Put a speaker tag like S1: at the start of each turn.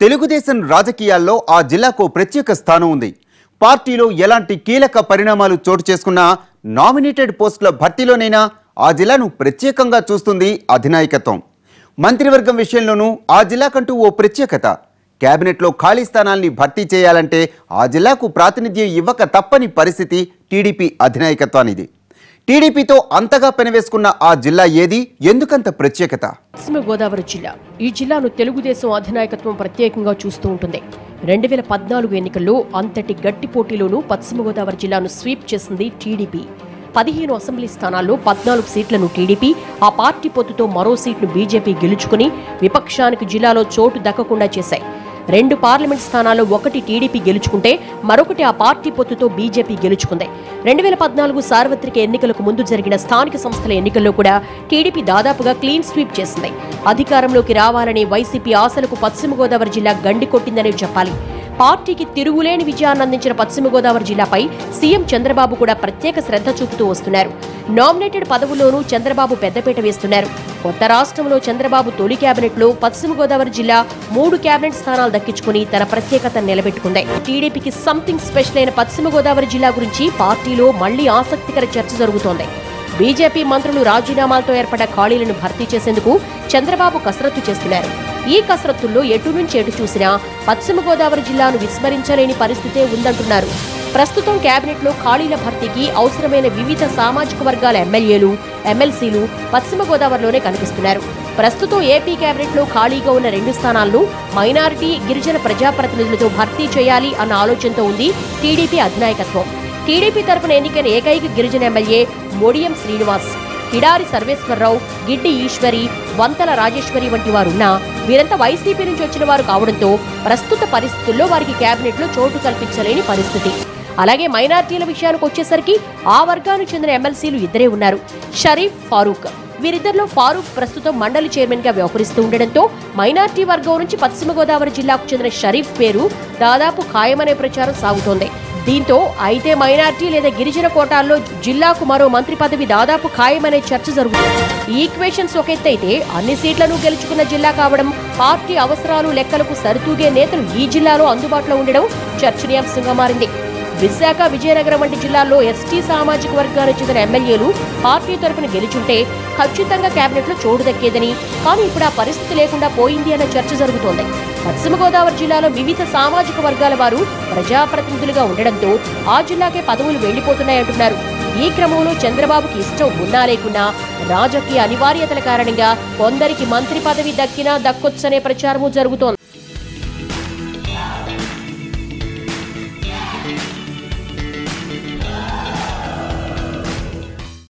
S1: తెలుగుదేశం రాజకీయాల్లో ఆ జిల్లాకు ప్రత్యేక స్థానం ఉంది పార్టీలో ఎలాంటి కీలక పరిణామాలు చోటు చేసుకున్నా నామినేటెడ్ పోస్టుల భర్తీలోనైనా ఆ జిల్లాను ప్రత్యేకంగా చూస్తుంది అధినాయకత్వం మంత్రివర్గం విషయంలోనూ ఆ జిల్లాకంటూ ఓ ప్రత్యేకత కేబినెట్లో ఖాళీ స్థానాల్ని భర్తీ చేయాలంటే ఆ జిల్లాకు ప్రాతినిధ్యం ఇవ్వక తప్పని పరిస్థితి టీడీపీ అధినాయకత్వానిది టీడీపీతో అంతగా పెనవేసుకున్న ఆ జిల్లా ఏది ఎందుకంత ప్రత్యేకత
S2: పశ్చిమ గోదావరి జిల్లా ఈ జిల్లాను తెలుగుదేశం అధినాయకత్వం ప్రత్యేకంగా చూస్తూ ఉంటుంది రెండు వేల పద్నాలుగు ఎన్నికల్లో అంతటి గట్టి పోటీలోనూ పశ్చిమ గోదావరి జిల్లాను స్వీప్ చేసింది టీడీపీ పదిహేను అసెంబ్లీ స్థానాల్లో పద్నాలుగు సీట్లను టీడీపీ ఆ పార్టీ పొత్తుతో మరో సీట్ను బీజేపీ గెలుచుకుని విపక్షానికి జిల్లాలో చోటు దక్కకుండా చేశాయి రెండు పార్లమెంట్ స్థానాల్లో ఒకటి టీడీపీ గెలుచుకుంటే మరొకటి ఆ పార్టీ పొత్తుతో బీజేపీ గెలుచుకుంది రెండు వేల పద్నాలుగు సార్వత్రిక ఎన్నికలకు ముందు జరిగిన స్థానిక సంస్థల ఎన్నికల్లో కూడా టీడీపీ దాదాపుగా క్లీన్ స్వీప్ చేసింది అధికారంలోకి రావాలనే వైసీపీ ఆశలకు పశ్చిమ గోదావరి జిల్లా గండి కొట్టిందనే చెప్పాలి పార్టీకి తిరుగులేని విజయాన్ని అందించిన పశ్చిమ గోదావరి జిల్లాపై సీఎం చంద్రబాబు కూడా ప్రత్యేక శ్రద్ధ చూపుతూ వస్తున్నారు నామినేటెడ్ పదవుల్లోనూ చంద్రబాబు పెద్దపీట వేస్తున్నారు కొత్త రాష్ట్రంలో చంద్రబాబు తొలి కేబినెట్లో పశ్చిమ గోదావరి జిల్లా మూడు కేబినెట్ స్థానాలు దక్కించుకుని తన ప్రత్యేకతను నిలబెట్టుకుంది టీడీపీకి సంథింగ్ స్పెషల్ అయిన పశ్చిమ గోదావరి జిల్లా గురించి పార్టీలో మళ్లీ ఆసక్తికర చర్చ జరుగుతోంది బీజేపీ మంత్రులు రాజీనామాలతో ఏర్పడ్డ ఖాళీలను భర్తీ చేసేందుకు చంద్రబాబు కసరత్తు చేస్తున్నారు ఈ కసరత్తుల్లో ఎటు నుంచి ఎటు చూసినా పశ్చిమ గోదావరి జిల్లాను విస్మరించలేని పరిస్థితే ఉందంటున్నారు ప్రస్తుతం కేబినెట్లో ఖాళీల భర్తీకి అవసరమైన వివిధ సామాజిక వర్గాల ఎమ్మెల్యేలు ఎమ్మెల్సీలు పశ్చిమ గోదావరిలోనే కనిపిస్తున్నారు ప్రస్తుతం ఏపీ కేబినెట్లో ఖాళీగా ఉన్న రెండు స్థానాలను మైనారిటీ గిరిజన ప్రజాప్రతినిధులతో భర్తీ చేయాలి అన్న ఆలోచనతో ఉంది టీడీపీ అధినాయకత్వం టీడీపీ తరపున ఎన్నికైన ఏకైక గిరిజన ఎమ్మెల్యే మోడియం శ్రీనివాస్ కిడారి సర్వేశ్వరరావు గిడ్డి ఈశ్వరి వంతల రాజేశ్వరి వంటి వారున్నా వీరంతా వైసీపీ నుంచి వచ్చిన వారు కావడంతో ప్రస్తుత పరిస్థితుల్లో వారికి కేబినెట్లో చోటు కల్పించలేని పరిస్థితి అలాగే మైనార్టీల విషయానికి వచ్చేసరికి ఆ వర్గానికి చెందిన ఎమ్మెల్సీలు ఇద్దరే ఉన్నారు షరీఫ్ ఫారూక్ వీరిద్దరిలో ఫారూక్ ప్రస్తుతం మండలి చైర్మన్ గా వ్యవహరిస్తూ ఉండడంతో మైనార్టీ వర్గం నుంచి పశ్చిమ గోదావరి జిల్లాకు చెందిన షరీఫ్ పేరు దాదాపు ఖాయమనే ప్రచారం సాగుతోంది దీంతో అయితే మైనార్టీ లేదా గిరిజన కోటాల్లో జిల్లాకు మరో మంత్రి పదవి దాదాపు ఖాయమనే చర్చ జరుగుతుంది ఈ ఈక్వేషన్స్ ఒక ఎత్తైతే అన్ని సీట్లను గెలుచుకున్న జిల్లా కావడం పార్టీ అవసరాలు లెక్కలకు సరితూగే నేతలు ఈ జిల్లాలో అందుబాటులో ఉండడం చర్చనీయాంశంగా మారింది విశాఖ విజయనగరం వంటి జిల్లాల్లో ఎస్టీ సామాజిక వర్గానికి చెందిన ఎమ్మెల్యేలు పార్టీ తరపున గెలుచుంటే ఖచ్చితంగా కేబినెట్ లో చోటు దక్కేదని కానీ ఇప్పుడు ఆ పరిస్థితి లేకుండా పోయింది అన్న చర్చ జరుగుతోంది పశ్చిమ గోదావరి జిల్లాలో వివిధ సామాజిక వర్గాల వారు ప్రజాప్రతినిధులుగా ఉండడంతో ఆ జిల్లాకే పదవులు వెళ్లిపోతున్నాయంటున్నారు ఈ క్రమంలో చంద్రబాబుకి ఇష్టం ఉన్నా లేకున్నా రాజకీయ అనివార్యతల కారణంగా కొందరికి మంత్రి పదవి దక్కినా దక్కొచ్చనే ప్రచారము జరుగుతోంది